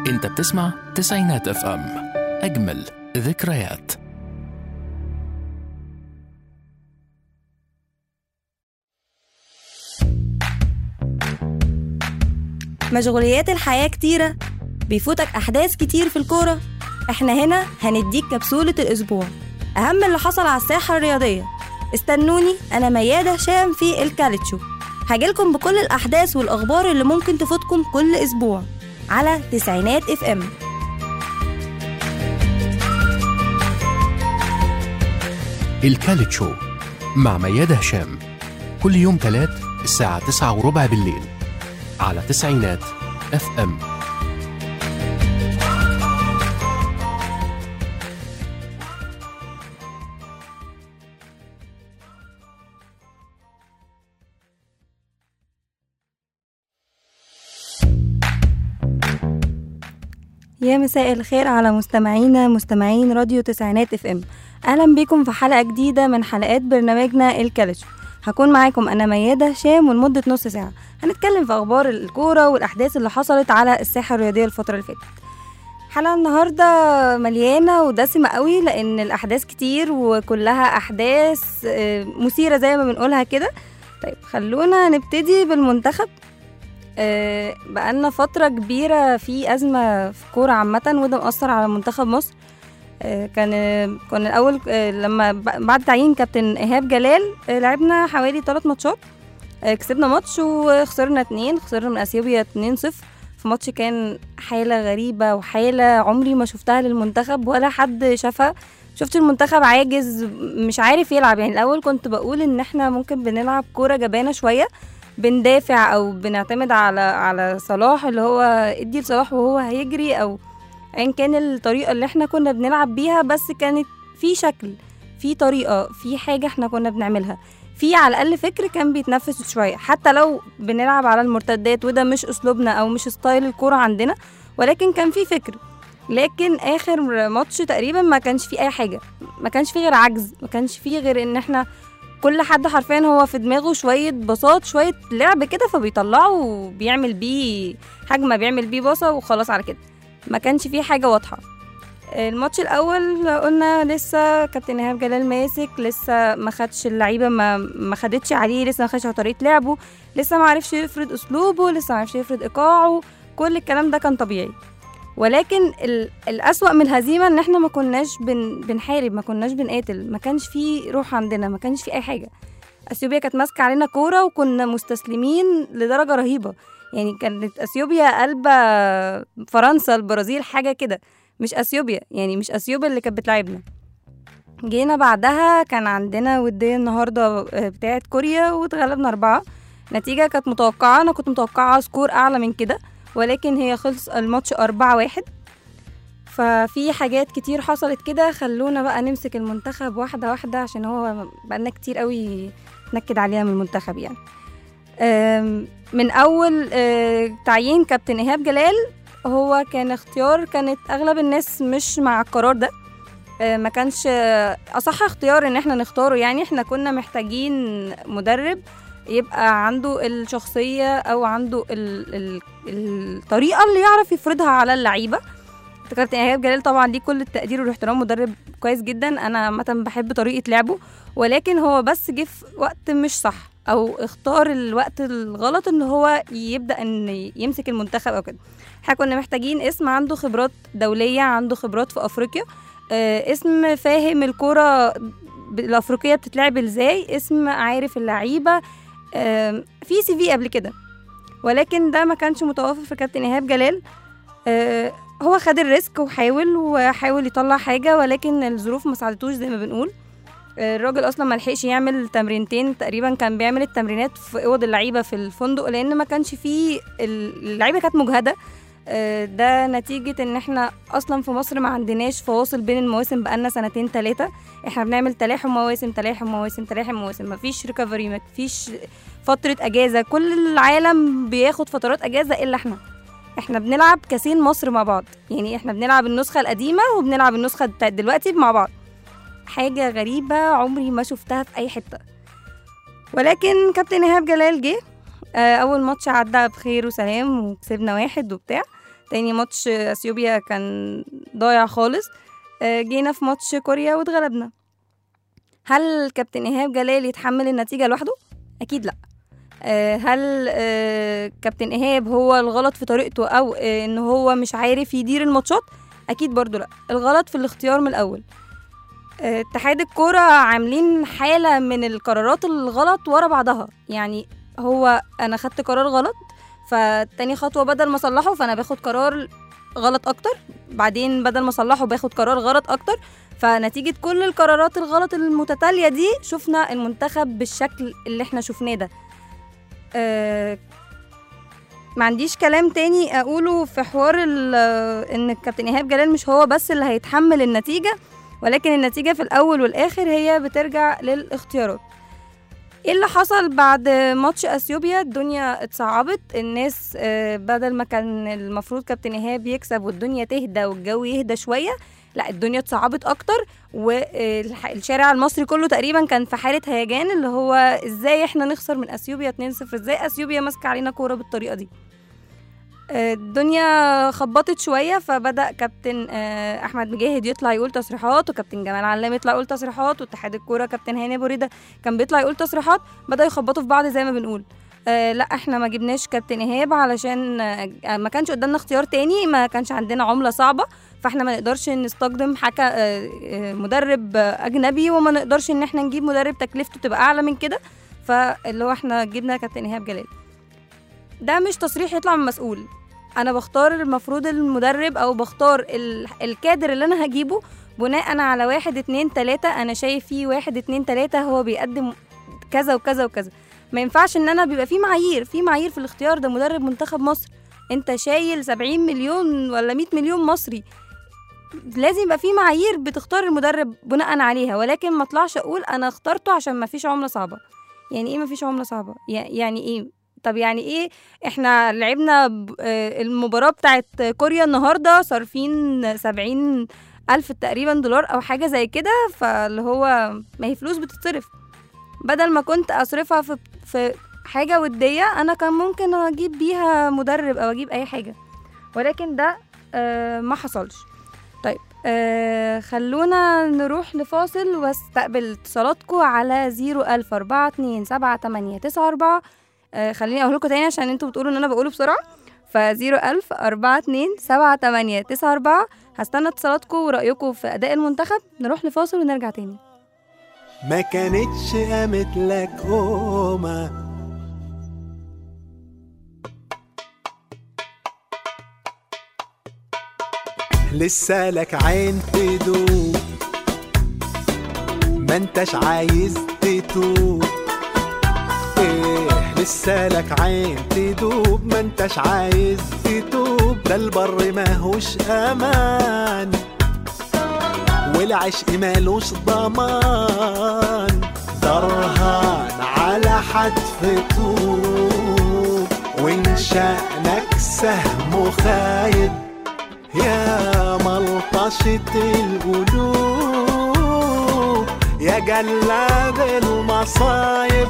انت بتسمع تسعينات اف ام اجمل ذكريات مشغوليات الحياة كتيرة بيفوتك أحداث كتير في الكورة احنا هنا هنديك كبسولة الأسبوع أهم اللي حصل على الساحة الرياضية استنوني أنا ميادة هشام في الكالتشو هجيلكم بكل الأحداث والأخبار اللي ممكن تفوتكم كل أسبوع على تسعينات اف ام الكالت شو مع ميادة هشام كل يوم تلات الساعة تسعة وربع بالليل على تسعينات اف ام يا مساء الخير على مستمعينا مستمعين راديو تسعينات اف ام اهلا بيكم في حلقه جديده من حلقات برنامجنا الكالتشو هكون معاكم انا ميادة هشام ولمدة نص ساعة هنتكلم في اخبار الكورة والاحداث اللي حصلت على الساحة الرياضية الفترة اللي فاتت حلقة النهاردة مليانة ودسمة قوي لأن الأحداث كتير وكلها أحداث آه، مثيرة زي ما بنقولها كده طيب خلونا نبتدي بالمنتخب آه، بقالنا فترة كبيرة في أزمة في كورة عامة وده مأثر على منتخب مصر آه، كان كنا الأول آه، لما ب- بعد تعيين كابتن إيهاب جلال آه، لعبنا حوالي ثلاث ماتشات آه، كسبنا ماتش وخسرنا اتنين خسرنا من أثيوبيا 2 0 في ماتش كان حالة غريبة وحالة عمري ما شفتها للمنتخب ولا حد شافها شفت المنتخب عاجز مش عارف يلعب يعني الأول كنت بقول إن احنا ممكن بنلعب كورة جبانة شوية بندافع او بنعتمد على على صلاح اللي هو ادي لصلاح وهو هيجري او ايا كان الطريقه اللي احنا كنا بنلعب بيها بس كانت في شكل في طريقه في حاجه احنا كنا بنعملها في على الاقل فكر كان بيتنفس شويه حتى لو بنلعب على المرتدات وده مش اسلوبنا او مش ستايل الكوره عندنا ولكن كان في فكر لكن اخر ماتش تقريبا ما كانش فيه اي حاجه ما كانش فيه غير عجز ما كانش فيه غير ان احنا كل حد حرفيا هو في دماغه شوية بساط شوية لعب كده فبيطلعه وبيعمل بيه هجمة بيعمل بيه باصة وخلاص على كده ما كانش فيه حاجة واضحة الماتش الأول قلنا لسه كابتن إيهاب جلال ماسك لسه ما خدش اللعيبة ما ما خدتش عليه لسه ما خدش على طريقة لعبه لسه ما عرفش يفرض أسلوبه لسه ما عرفش يفرض إيقاعه كل الكلام ده كان طبيعي ولكن ال- الأسوأ من الهزيمة إن إحنا ما كناش بن بنحارب ما كناش بنقاتل ما كانش في روح عندنا ما كانش في أي حاجة اثيوبيا كانت ماسكه علينا كوره وكنا مستسلمين لدرجه رهيبه يعني كانت اثيوبيا قلبة فرنسا البرازيل حاجه كده مش اثيوبيا يعني مش اثيوبيا اللي كانت بتلعبنا جينا بعدها كان عندنا ودية النهارده آه، بتاعت كوريا واتغلبنا أربعة نتيجة كانت متوقعة أنا كنت متوقعة سكور أعلى من كده ولكن هي خلص الماتش أربعة واحد ففي حاجات كتير حصلت كده خلونا بقى نمسك المنتخب واحدة واحدة عشان هو بقالنا كتير قوي نكد عليها من المنتخب يعني أم، من اول أه، تعيين كابتن ايهاب جلال هو كان اختيار كانت اغلب الناس مش مع القرار ده أه، ما كانش أه، اصح اختيار ان احنا نختاره يعني احنا كنا محتاجين مدرب يبقى عنده الشخصية او عنده ال ال الطريقة اللي يعرف يفرضها على اللعيبة كابتن ايهاب جلال طبعا ليه كل التقدير والاحترام مدرب كويس جدا انا عامه بحب طريقه لعبه ولكن هو بس جه في وقت مش صح او اختار الوقت الغلط ان هو يبدا ان يمسك المنتخب او كده احنا كنا محتاجين اسم عنده خبرات دوليه عنده خبرات في افريقيا آه، اسم فاهم الكوره ب- الافريقيه بتتلعب ازاي اسم عارف اللعيبه آم، في سي في قبل كده ولكن ده ما كانش متوافر في كابتن ايهاب جلال آه، هو خد الريسك وحاول وحاول يطلع حاجه ولكن الظروف ما ساعدتوش زي ما بنقول الراجل اصلا ما لحقش يعمل تمرينتين تقريبا كان بيعمل التمرينات في اوض اللعيبه في الفندق لان ما كانش فيه اللعيبه كانت مجهده آه، ده نتيجة ان احنا اصلا في مصر ما عندناش فواصل بين المواسم بقالنا سنتين ثلاثة احنا بنعمل تلاحم مواسم تلاحم مواسم تلاحم مواسم مفيش ريكفري مفيش فترة اجازة كل العالم بياخد فترات اجازة الا احنا احنا بنلعب كاسين مصر مع بعض يعني احنا بنلعب النسخة القديمة وبنلعب النسخة بتاعت دلوقتي مع بعض حاجة غريبة عمري ما شفتها في أي حتة ولكن كابتن إيهاب جلال جه آه، أول ماتش عدى بخير وسلام وكسبنا واحد وبتاع تاني ماتش اثيوبيا كان ضايع خالص آه، جينا في ماتش كوريا واتغلبنا هل كابتن ايهاب جلال يتحمل النتيجه لوحده اكيد لا آه، هل آه، كابتن ايهاب هو الغلط في طريقته او آه، ان هو مش عارف يدير الماتشات اكيد برضو لا الغلط في الاختيار من الاول آه، اتحاد الكوره عاملين حاله من القرارات الغلط ورا بعضها يعني هو انا خدت قرار غلط فتاني خطوه بدل ما اصلحه فانا باخد قرار غلط اكتر بعدين بدل ما اصلحه باخد قرار غلط اكتر فنتيجه كل القرارات الغلط المتتاليه دي شفنا المنتخب بالشكل اللي احنا شفناه ده آه، ما عنديش كلام تاني اقوله في حوار ال- ان الكابتن ايهاب جلال مش هو بس اللي هيتحمل النتيجه ولكن النتيجه في الاول والاخر هي بترجع للاختيارات ايه اللي حصل بعد ماتش اثيوبيا الدنيا اتصعبت الناس آه، بدل ما كان المفروض كابتن ايهاب يكسب والدنيا تهدى والجو يهدى شويه لا الدنيا اتصعبت اكتر والشارع المصري كله تقريبا كان في حاله هيجان اللي هو ازاي احنا نخسر من اثيوبيا 2-0 ازاي اثيوبيا ماسكه علينا كوره بالطريقه دي آه، الدنيا خبطت شويه فبدا كابتن آه، احمد مجاهد يطلع يقول تصريحات وكابتن جمال علام يطلع يقول تصريحات واتحاد الكوره كابتن هاني أبو ريده كان بيطلع يقول تصريحات بدا يخبطوا في بعض زي ما بنقول آه لا احنا ما جبناش كابتن ايهاب علشان آه ما كانش قدامنا اختيار تاني ما كانش عندنا عمله صعبه فاحنا ما نقدرش نستخدم حكا آه آه مدرب آه اجنبي وما نقدرش ان احنا نجيب مدرب تكلفته تبقى اعلى من كده فاللي هو احنا جبنا كابتن ايهاب جلال ده مش تصريح يطلع من مسؤول انا بختار المفروض المدرب او بختار ال- الكادر اللي انا هجيبه بناء على واحد اتنين تلاتة انا شايف فيه واحد اتنين تلاتة هو بيقدم كذا وكذا وكذا ما ينفعش ان انا بيبقى في معايير في معايير في الاختيار ده مدرب منتخب مصر انت شايل 70 مليون ولا 100 مليون مصري لازم يبقى في معايير بتختار المدرب بناء عليها ولكن ما اطلعش اقول انا اخترته عشان ما فيش عمله صعبه يعني ايه ما فيش عمله صعبه يع- يعني ايه طب يعني ايه احنا لعبنا ب- آه، المباراة بتاعت كوريا النهاردة صارفين سبعين ألف تقريبا دولار أو حاجة زي كده فاللي هو ما هي فلوس بتتصرف بدل ما كنت أصرفها في, في حاجة ودية أنا كان ممكن أجيب بيها مدرب أو أجيب أي حاجة ولكن ده آه ما حصلش طيب آه خلونا نروح لفاصل واستقبل اتصالاتكم على زيرو ألف أربعة اتنين سبعة تمانية تسعة أربعة آه خليني أقول لكم تاني عشان انتوا بتقولوا إن أنا بقوله بسرعة فزيرو ألف أربعة اتنين سبعة تمانية تسعة أربعة هستنى اتصالاتكم ورأيكم في أداء المنتخب نروح لفاصل ونرجع تاني ما كانتش قامت لك قومة لسه لك عين تدوب ما انتش عايز تتوب ايه لسه لك عين تدوب ما انتش عايز تتوب ده البر ماهوش امان والعشق مالوش ضمان درهان على حتف طوب وان شأنك سهم خايب يا ملطشة القلوب يا جلاد المصايب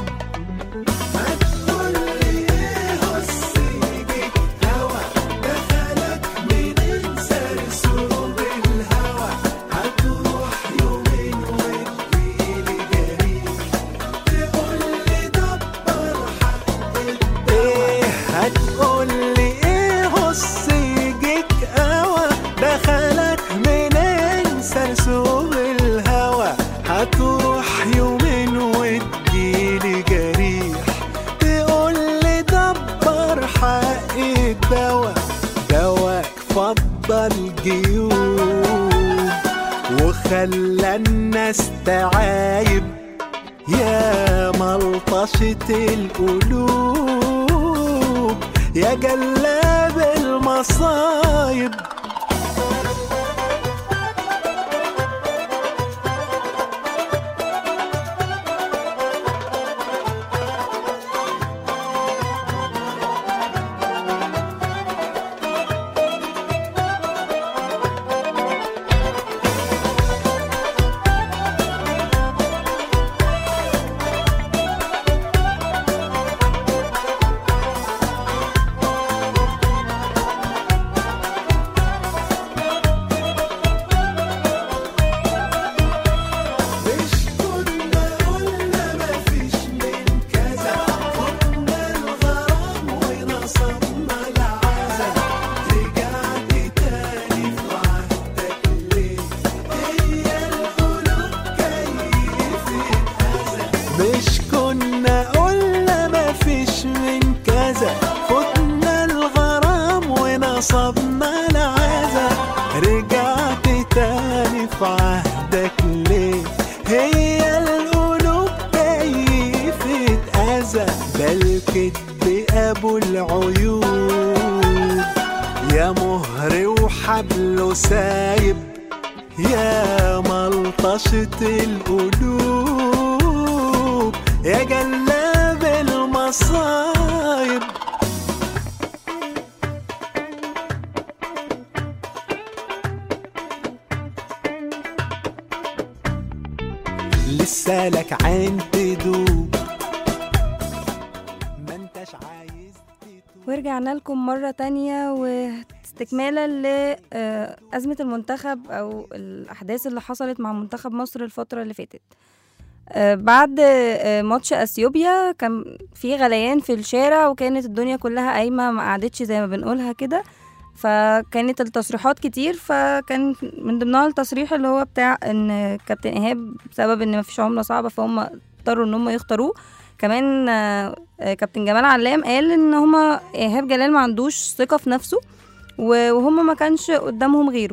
ايه هتقولي ايه هص يجيك قوى دخلك منين سرسوب الهوى هتروح يومين وتجيلي جريح تقولي دبر حق الدوا دواك فضل جيوب وخلى الناس تعايب يا ملطشة القلوب يا جلاب المصايب وسايب يا ملطشة القلوب يا جلاب المصايب لسه لك عين تدوب ما انتش عايز تتوب ورجعنا لكم مرة تانية واستكمالا لأزمة المنتخب أو الأحداث اللي حصلت مع منتخب مصر الفترة اللي فاتت آه، بعد آه، ماتش اثيوبيا كان في غليان في الشارع وكانت الدنيا كلها قايمه ما قعدتش زي ما بنقولها كده فكانت التصريحات كتير فكان من ضمنها التصريح اللي هو بتاع ان كابتن ايهاب بسبب ان مفيش عمله صعبه فهم اضطروا ان هم يختاروه كمان آه، آه، كابتن جمال علام قال ان هما ايهاب جلال ما عندوش ثقه في نفسه و- وهم ما كانش قدامهم غيره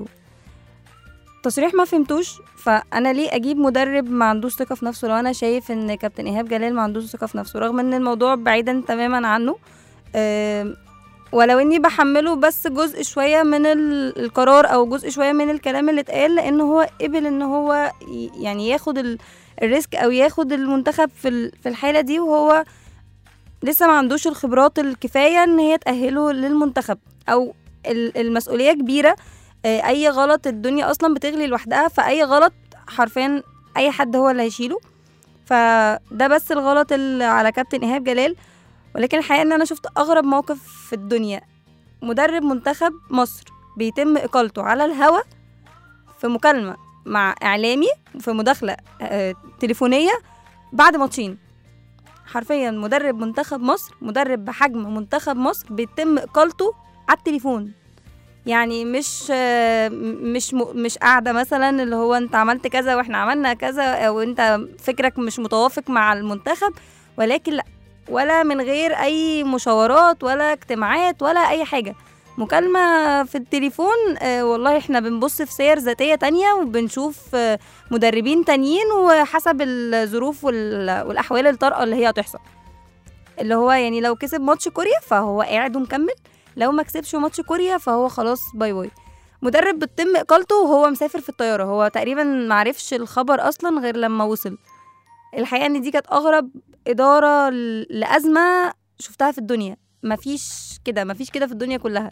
تصريح ما فهمتوش فانا ليه اجيب مدرب ما عندوش ثقه في نفسه لو انا شايف ان كابتن ايهاب جلال ما عندوش ثقه في نفسه رغم ان الموضوع بعيدا تماما عنه آم، ولو اني بحمله بس جزء شويه من ال- القرار او جزء شويه من الكلام اللي اتقال لان هو قبل ان هو ي- يعني ياخد ال- الريسك او ياخد المنتخب في ال- في الحاله دي وهو لسه ما عندوش الخبرات الكفايه ان هي تاهله للمنتخب او ال- المسؤوليه كبيره آه، اي غلط الدنيا اصلا بتغلي لوحدها فاي غلط حرفيا اي حد هو اللي هيشيله فده بس الغلط اللي على كابتن ايهاب جلال ولكن الحقيقه ان انا شفت اغرب موقف في الدنيا مدرب منتخب مصر بيتم اقالته على الهوا في مكالمه مع اعلامي في مداخله آه، تليفونيه بعد ماتشين حرفيا مدرب منتخب مصر مدرب بحجم منتخب مصر بيتم اقالته على التليفون يعني مش آه، مش م- مش قاعده مثلا اللي هو انت عملت كذا واحنا عملنا كذا او انت فكرك مش متوافق مع المنتخب ولكن لا ولا من غير اي مشاورات ولا اجتماعات ولا اي حاجه مكالمة في التليفون آه والله احنا بنبص في سير ذاتية تانية وبنشوف آه مدربين تانيين وحسب الظروف وال- والأحوال الطارئة اللي هي هتحصل اللي هو يعني لو كسب ماتش كوريا فهو قاعد ومكمل لو ما كسبش ماتش كوريا فهو خلاص باي باي مدرب بتتم اقالته وهو مسافر في الطياره هو تقريبا معرفش الخبر اصلا غير لما وصل الحقيقه ان دي كانت اغرب اداره ل- لازمه شفتها في الدنيا مفيش كده مفيش كده في الدنيا كلها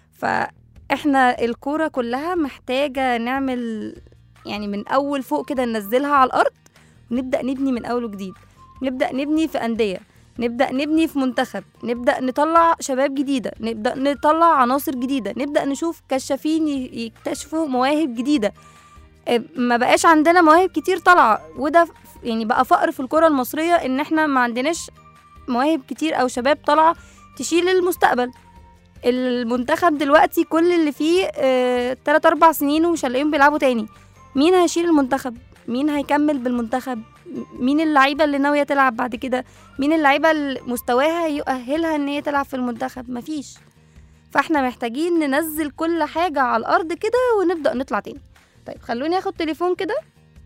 فاحنا الكوره كلها محتاجه نعمل يعني من اول فوق كده ننزلها على الارض ونبدا نبني من اول وجديد نبدا نبني في انديه نبدا نبني في منتخب نبدا نطلع شباب جديده نبدا نطلع عناصر جديده نبدا نشوف كشافين ي- يكتشفوا مواهب جديده آه، ما بقاش عندنا مواهب كتير طالعه وده ف- يعني بقى فقر في الكره المصريه ان احنا ما عندناش مواهب كتير او شباب طالعه تشيل المستقبل المنتخب دلوقتي كل اللي فيه آه، تلات اربع سنين ومش هنلاقيهم بيلعبوا تاني مين هيشيل المنتخب مين هيكمل بالمنتخب م- مين اللعيبه اللي ناويه تلعب بعد كده مين اللعيبه اللي مستواها يؤهلها ان هي تلعب في المنتخب مفيش فاحنا محتاجين ننزل كل حاجه على الارض كده ونبدا نطلع تاني طيب خلوني اخد تليفون كده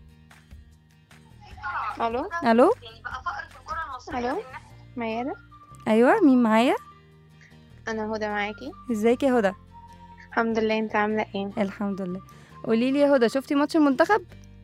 الو الو الو ميادة ايوه مين معايا انا هدى معاكي ازيك يا هدى الحمد لله انت عامله ايه الحمد لله قولي لي يا هدى شفتي ماتش المنتخب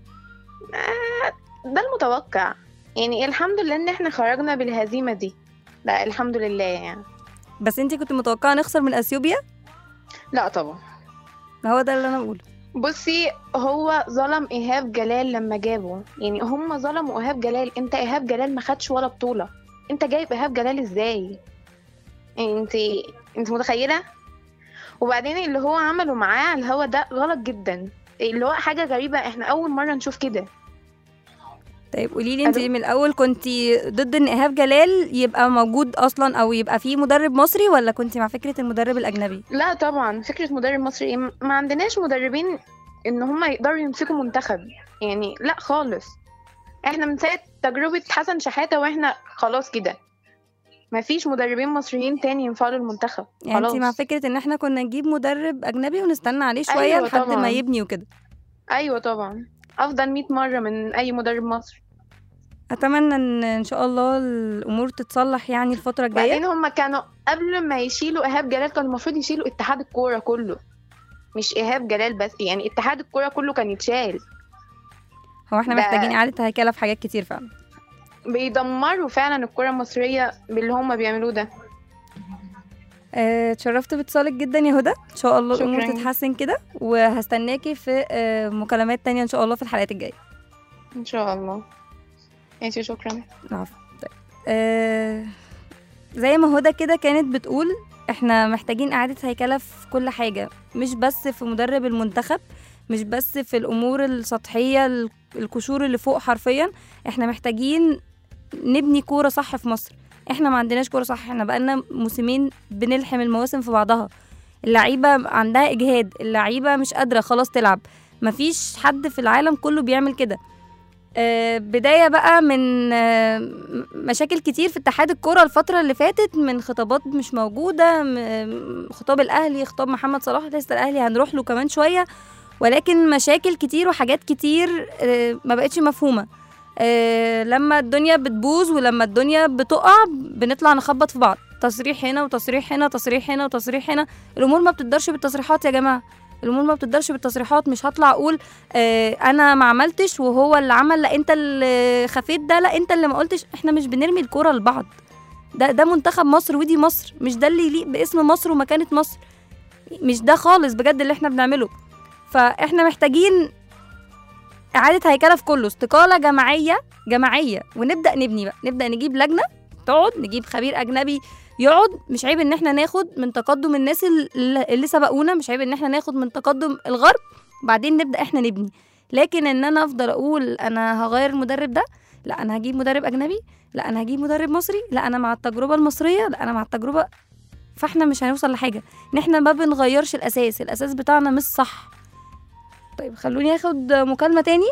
ده المتوقع يعني الحمد لله ان احنا خرجنا بالهزيمه دي لا الحمد لله يعني بس انتي كنت متوقعه نخسر من اثيوبيا لا طبعا هو ده اللي انا بقوله بصي هو ظلم ايهاب جلال لما جابه يعني هم ظلموا ايهاب جلال انت ايهاب جلال ما خدش ولا بطوله انت جايب ايهاب جلال ازاي يعني انت انت متخيله وبعدين اللي هو عمله معاه على الهوا ده غلط جدا اللي هو حاجه غريبه احنا اول مره نشوف كده طيب قولي لي انت ألو. من الاول كنتي ضد ان ايهاب جلال يبقى موجود اصلا او يبقى فيه مدرب مصري ولا كنتي مع فكره المدرب الاجنبي لا طبعا فكرة مدرب مصري إيه؟ ما عندناش مدربين ان هم يقدروا يمسكوا منتخب يعني لا خالص احنا من ساعة تجربة حسن شحاتة واحنا خلاص كده ما فيش مدربين مصريين تاني ينفعوا للمنتخب يعني خلاص انت مع فكره ان احنا كنا نجيب مدرب اجنبي ونستنى عليه شويه أيوة لحد ما طبعاً. يبني وكده ايوه طبعا افضل 100 مرة من اي مدرب مصري اتمنى ان ان شاء الله الامور تتصلح يعني الفتره الجايه بعدين هم كانوا قبل ما يشيلوا ايهاب جلال كانوا المفروض يشيلوا اتحاد الكورة كله مش ايهاب جلال بس يعني اتحاد الكوره كله كان يتشال هو احنا ده- محتاجين اعاده هيكله في حاجات كتير فعلا بيدمروا فعلا الكره المصريه باللي هم بيعملوه ده آه، اتشرفت باتصالك جدا يا هدى ان شاء الله الامور شكراً. تتحسن كده وهستناكي في آه، مكالمات تانية ان شاء الله في الحلقات الجايه ان شاء الله ماشي شكرا العفو طيب آه زي ما هدى كده كانت بتقول احنا محتاجين اعاده هيكله في كل حاجه مش بس في مدرب المنتخب مش بس في الامور السطحيه ال- القشور اللي فوق حرفيا احنا محتاجين نبني كوره صح في مصر احنا ما عندناش كوره صح احنا بقالنا موسمين بنلحم المواسم في بعضها اللعيبه عندها اجهاد اللعيبه مش قادره خلاص تلعب مفيش حد في العالم كله بيعمل كده آه، بداية بقى من آه، م- مشاكل كتير في اتحاد الكرة الفترة اللي فاتت من خطابات مش موجودة م- خطاب الأهلي خطاب محمد صلاح لسه الأهلي هنروح له كمان شوية ولكن مشاكل كتير وحاجات كتير آه، ما بقتش مفهومة آه، لما الدنيا بتبوظ ولما الدنيا بتقع بنطلع نخبط في بعض تصريح هنا وتصريح هنا تصريح هنا وتصريح هنا الأمور ما بتقدرش بالتصريحات يا جماعة الأمور ما بتقدرش بالتصريحات مش هطلع أقول آه، انا ما عملتش وهو اللي عمل لا انت اللي خفيت ده لا انت اللي ما قلتش احنا مش بنرمي الكوره لبعض ده ده منتخب مصر ودي مصر مش ده اللي يليق باسم مصر ومكانه مصر مش ده خالص بجد اللي احنا بنعمله فاحنا محتاجين اعاده هيكله في كله استقاله جماعيه جماعيه ونبدا نبني بقى نبدا نجيب لجنه تقعد نجيب خبير اجنبي يقعد مش عيب ان احنا ناخد من تقدم الناس اللي اللي سبقونا مش عيب ان احنا ناخد من تقدم الغرب وبعدين نبدا احنا نبني لكن ان انا افضل اقول انا هغير المدرب ده لا انا هجيب مدرب اجنبي لا انا هجيب مدرب مصري لا انا مع التجربه المصريه لا انا مع التجربه فاحنا مش هنوصل لحاجه ان احنا ما بنغيرش الاساس الاساس بتاعنا مش صح طيب خلوني اخد مكالمه تاني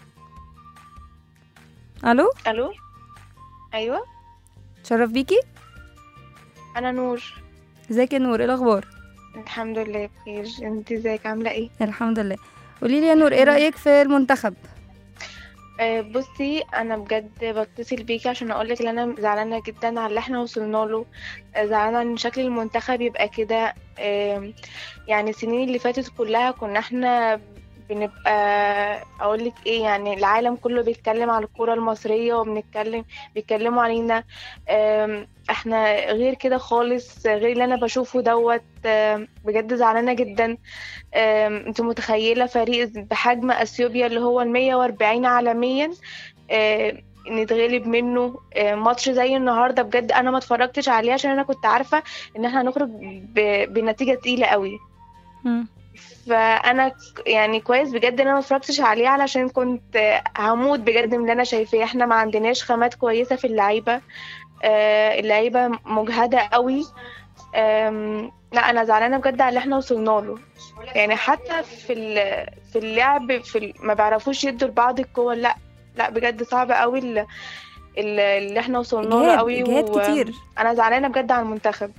الو الو ايوه شرف بيكي انا نور ازيك يا نور ايه الاخبار الحمد لله بخير انت ازيك عامله ايه الحمد لله قولي لي يا نور ايه رايك في المنتخب آه، بصي انا بجد بتصل بيكي عشان اقولك ان انا زعلانه جدا على اللي احنا وصلنا له آه، زعلانه ان شكل المنتخب يبقى كده آم، يعني السنين اللي فاتت كلها كنا احنا بنبقى اقولك ايه يعني العالم كله بيتكلم على الكرة المصرية وبنتكلم بيتكلموا علينا آم، احنا غير كده خالص غير اللي انا بشوفه دوت آم، بجد زعلانة جدا آم، انت متخيلة فريق بحجم اثيوبيا اللي هو ال 140 عالميا آم، نتغلب منه آم، ماتش زي النهارده بجد انا ما اتفرجتش عليه عشان انا كنت عارفة ان احنا هنخرج ب- بنتيجة تقيلة قوي مم. فانا ك- يعني كويس بجد ان انا ما اتفرجتش عليه علشان كنت آه، هموت بجد من اللي انا شايفاه احنا ما عندناش خامات كويسه في اللعيبه آه، اللعيبه مجهده قوي آم، لا انا زعلانه بجد على اللي احنا وصلنا له يعني حتى في ال- في اللعب في ال- ما بيعرفوش يدوا لبعض الكور لا لا بجد صعب قوي ال- ال- اللي احنا وصلنا له اجهاد قوي اجهاد و- كتير انا زعلانه بجد على المنتخب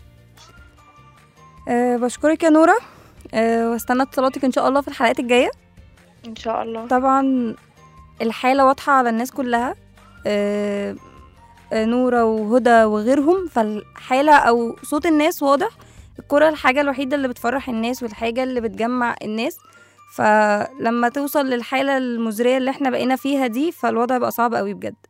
أه بشكرك يا نوره أه واستنى اتصالاتك ان شاء الله في الحلقات الجايه ان شاء الله طبعا الحالة واضحة على الناس كلها آه، آه، نورة وهدى وغيرهم فالحالة أو صوت الناس واضح الكرة الحاجة الوحيدة اللي بتفرح الناس والحاجة اللي بتجمع الناس فلما توصل للحالة المزرية اللي احنا بقينا فيها دي فالوضع بقى صعب قوي بجد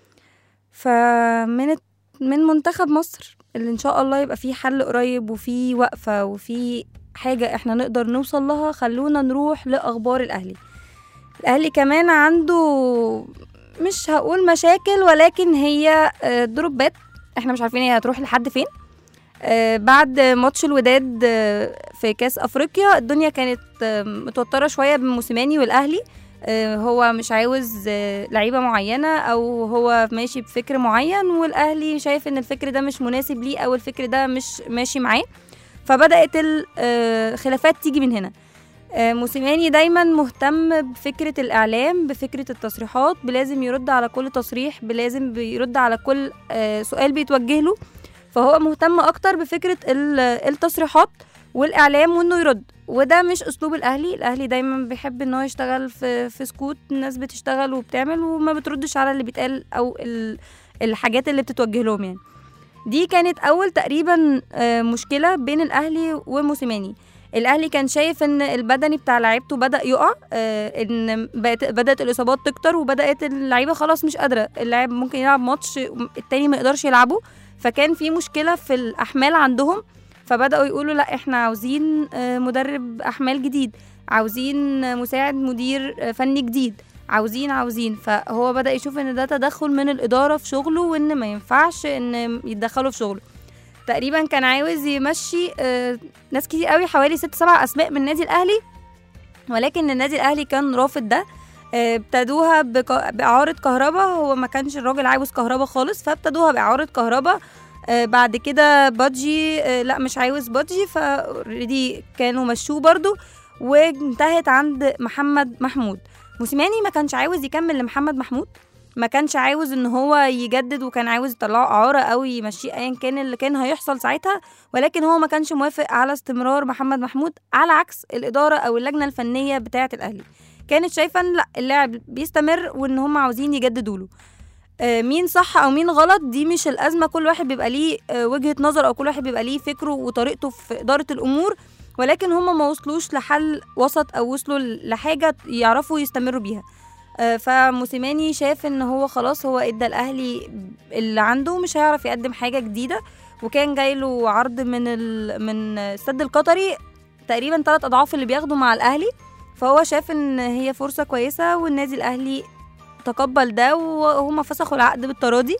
فمن الت- من منتخب مصر اللي ان شاء الله يبقى فيه حل قريب وفيه وقفة وفيه حاجة احنا نقدر نوصل لها خلونا نروح لأخبار الأهلي الأهلي كمان عنده مش هقول مشاكل ولكن هي آه، دروبات احنا مش عارفين هي هتروح لحد فين آه، بعد ماتش الوداد آه، في كاس افريقيا الدنيا كانت آه، متوتره شويه بموسيماني والاهلي آه، هو مش عاوز آه، لعيبه معينه او هو ماشي بفكر معين والاهلي شايف ان الفكر ده مش مناسب ليه او الفكر ده مش ماشي معاه فبدات الخلافات تيجي من هنا آه، موسيماني دايما مهتم بفكرة الإعلام بفكرة التصريحات بلازم يرد على كل تصريح بلازم بيرد على كل آه، سؤال بيتوجه له فهو مهتم أكتر بفكرة ال- التصريحات والإعلام وإنه يرد وده مش أسلوب الأهلي الأهلي دايما بيحب إن هو يشتغل في, في سكوت الناس بتشتغل وبتعمل وما بتردش على اللي بيتقال أو ال- الحاجات اللي بتتوجه لهم يعني دي كانت أول تقريبا آه، مشكلة بين الأهلي وموسيماني الاهلي كان شايف ان البدني بتاع لعيبته بدا يقع آه، ان بقت بدات الاصابات تكتر وبدات اللعيبه خلاص مش قادره اللاعب ممكن يلعب ماتش التاني ما يقدرش يلعبه فكان في مشكله في الاحمال عندهم فبداوا يقولوا لا احنا عاوزين آه، مدرب احمال جديد عاوزين آه، مساعد مدير آه، فني جديد عاوزين عاوزين فهو بدا يشوف ان ده تدخل من الاداره في شغله وان ما ينفعش ان يتدخلوا في شغله تقريبا كان عاوز يمشي آه، ناس كتير قوي حوالي ست سبع اسماء من النادي الاهلي ولكن النادي الاهلي كان رافض ده آه، ابتدوها بك- باعاره كهرباء هو ما كانش الراجل عاوز كهرباء خالص فابتدوها باعاره كهرباء آه، بعد كده بادجي آه، لا مش عاوز بادجي فاوريدي كانوا مشوه برضو وانتهت عند محمد محمود موسيماني ما كانش عاوز يكمل لمحمد محمود ما كانش عاوز ان هو يجدد وكان عاوز يطلعه اعاره او يمشيه ايا كان اللي كان هيحصل ساعتها ولكن هو ما كانش موافق على استمرار محمد محمود على عكس الاداره او اللجنه الفنيه بتاعه الاهلي كانت شايفه ان لا اللاعب بيستمر وان هم عاوزين يجددوا له آه، مين صح او مين غلط دي مش الازمه كل واحد بيبقى ليه آه، وجهه نظر او كل واحد بيبقى ليه فكره وطريقته في اداره الامور ولكن هم ما وصلوش لحل وسط او وصلوا لحاجه يعرفوا يستمروا بيها آه، فموسيماني شاف ان هو خلاص هو ادى الاهلي اللي عنده مش هيعرف يقدم حاجه جديده وكان جاي له عرض من ال... من السد القطري تقريبا ثلاث اضعاف اللي بياخده مع الاهلي فهو شاف ان هي فرصه كويسه والنادي الاهلي تقبل ده وهم فسخوا العقد بالتراضي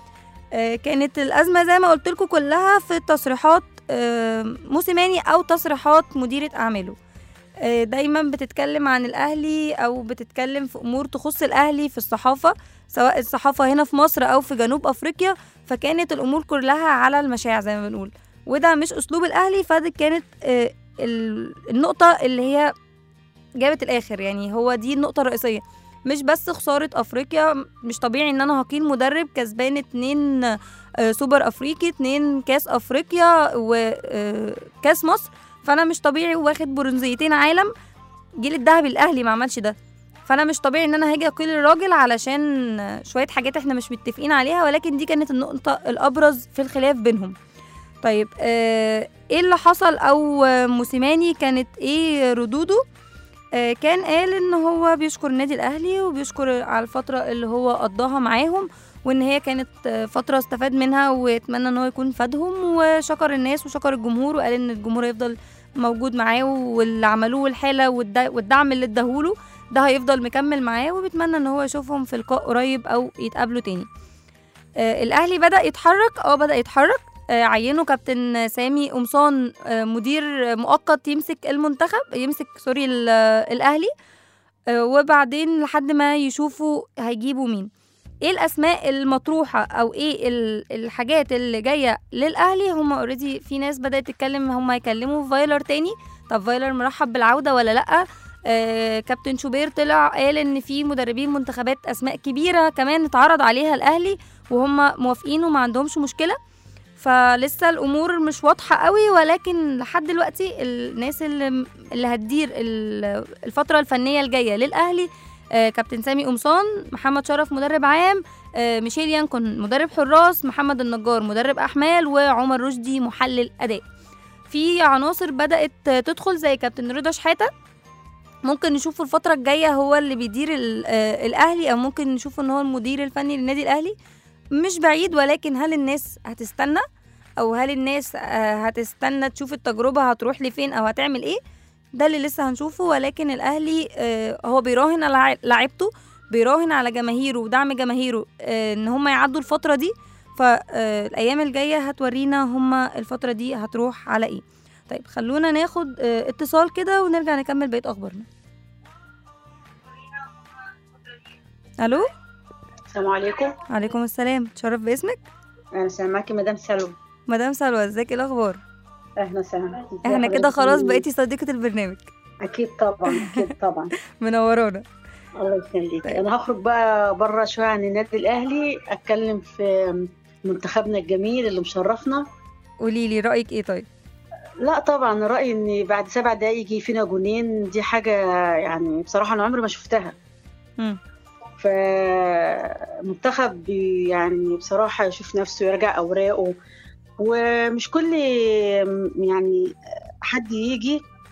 آه، كانت الازمه زي ما قلت لكم كلها في تصريحات آه، موسيماني او تصريحات مديره اعماله آه، دايما بتتكلم عن الاهلي او بتتكلم في امور تخص الاهلي في الصحافه سواء الصحافه هنا في مصر او في جنوب افريقيا فكانت الامور كلها على المشاع زي ما بنقول وده مش اسلوب الاهلي فدي كانت آه، ال- النقطه اللي هي جابت الاخر يعني هو دي النقطه الرئيسيه مش بس خساره افريقيا مش طبيعي ان انا هقيم مدرب كسبان اتنين آه، سوبر افريقي اتنين كاس افريقيا وكاس مصر فانا مش طبيعي واخد برونزيتين عالم جيل الذهبي الاهلي ما عملش ده فانا مش طبيعي ان انا هاجي اقيل الراجل علشان شويه حاجات احنا مش متفقين عليها ولكن دي كانت النقطه الابرز في الخلاف بينهم طيب آه ايه اللي حصل او آه، موسيماني كانت ايه ردوده آه كان قال ان هو بيشكر النادي الاهلي وبيشكر على الفتره اللي هو قضاها معاهم وان هي كانت آه، فتره استفاد منها واتمنى ان هو يكون فادهم وشكر الناس وشكر الجمهور وقال ان الجمهور هيفضل موجود معاه واللي عملوه والحاله والد- والدعم اللي اداهوله ده هيفضل مكمل معاه وبيتمنى ان هو يشوفهم في لقاء قريب او يتقابلوا تاني آه الاهلي بدا يتحرك اه بدا يتحرك آه عينوا كابتن سامي قمصان آه مدير مؤقت يمسك المنتخب يمسك سوري ال- الاهلي آه وبعدين لحد ما يشوفوا هيجيبوا مين ايه الاسماء المطروحه او ايه ال- الحاجات اللي جايه للاهلي هم اوريدي في ناس بدات تتكلم هم هيكلموا فايلر تاني طب فايلر مرحب بالعوده ولا لا آه كابتن شوبير طلع قال ان في مدربين منتخبات اسماء كبيره كمان اتعرض عليها الاهلي وهم موافقين وما عندهمش مشكله فلسه الامور مش واضحه قوي ولكن لحد دلوقتي الناس اللي اللي هتدير ال- الفتره الفنيه الجايه للاهلي آه، كابتن سامي قمصان محمد شرف مدرب عام آه، ميشيل يانكون مدرب حراس محمد النجار مدرب احمال وعمر رشدي محلل اداء في عناصر بدات تدخل زي كابتن رضا شحاته ممكن نشوفه الفترة الجاية هو اللي بيدير ال- آه، الأهلي أو ممكن نشوفه إن هو المدير الفني للنادي الأهلي مش بعيد ولكن هل الناس هتستنى أو هل الناس آه، هتستنى تشوف التجربة هتروح لفين أو هتعمل إيه ده اللي لسه هنشوفه ولكن الأهلي آه، هو بيراهن على لع- لعيبته بيراهن على جماهيره ودعم جماهيره آه، إن هم يعدوا الفترة دي فالأيام الجاية هتورينا هم الفترة دي هتروح على إيه طيب خلونا ناخد آه، اتصال كده ونرجع نكمل بقية أخبارنا ألو السلام عليكم عليكم السلام تشرف باسمك انا سامعاكي مدام سلوى مدام سلوى ازيك ايه الأخبار اهلا وسهلا ازي احنا كده حضرتك؟ خلاص بقيتي صديقة البرنامج اكيد طبعا اكيد طبعا منورانا الله يخليك طيب. انا هخرج بقى بره شويه عن النادي الاهلي اتكلم في منتخبنا الجميل اللي مشرفنا قولي لي رأيك ايه طيب لا طبعا رايي ان بعد سبع دقايق يجي فينا جونين دي حاجه يعني بصراحه انا عمري ما شفتها مم. فمنتخب يعني بصراحة يشوف نفسه يرجع أوراقه ومش كل يعني حد يجي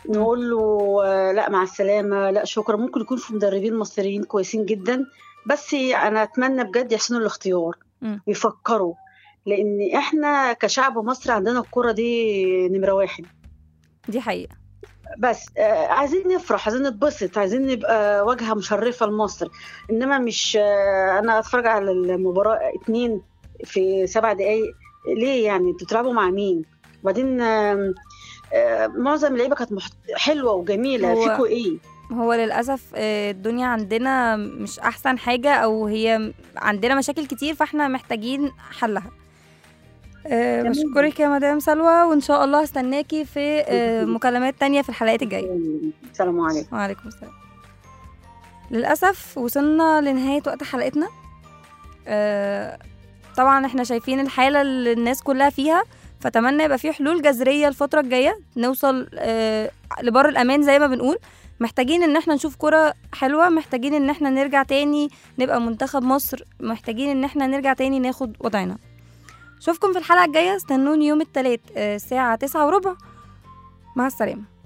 نقول له آه، لا مع السلامه لا شكرا ممكن يكون في مدربين مصريين كويسين جدا بس انا اتمنى بجد يحسنوا الاختيار مم. ويفكروا لان احنا كشعب مصر عندنا الكره دي نمره واحد دي حقيقه بس آه، عايزين نفرح عايزين نتبسط عايزين نبقى واجهه مشرفه لمصر انما مش آه، انا اتفرج على المباراه اتنين في سبع دقايق ليه يعني انتوا بتلعبوا مع مين وبعدين آم، آه، معظم اللعيبه كانت محت... حلوه وجميله هو- فيكوا ايه هو للأسف آه، الدنيا عندنا مش أحسن حاجة أو هي م- عندنا مشاكل كتير فاحنا محتاجين حلها آه، تمام. بشكرك يا مدام سلوى وإن شاء الله هستناكي في آه، مكالمات تانية في الحلقات الجاية السلام عليكم وعليكم السلام للأسف وصلنا لنهاية وقت حلقتنا آه، طبعا احنا شايفين الحالة اللي الناس كلها فيها فأتمنى يبقى في حلول جذرية الفترة الجاية نوصل آه، لبر الأمان زي ما بنقول محتاجين ان احنا نشوف كرة حلوة محتاجين ان احنا نرجع تاني نبقى منتخب مصر محتاجين ان احنا نرجع تاني ناخد وضعنا اشوفكم في الحلقة الجاية استنوني يوم التلات آه، الساعة تسعة وربع مع السلامة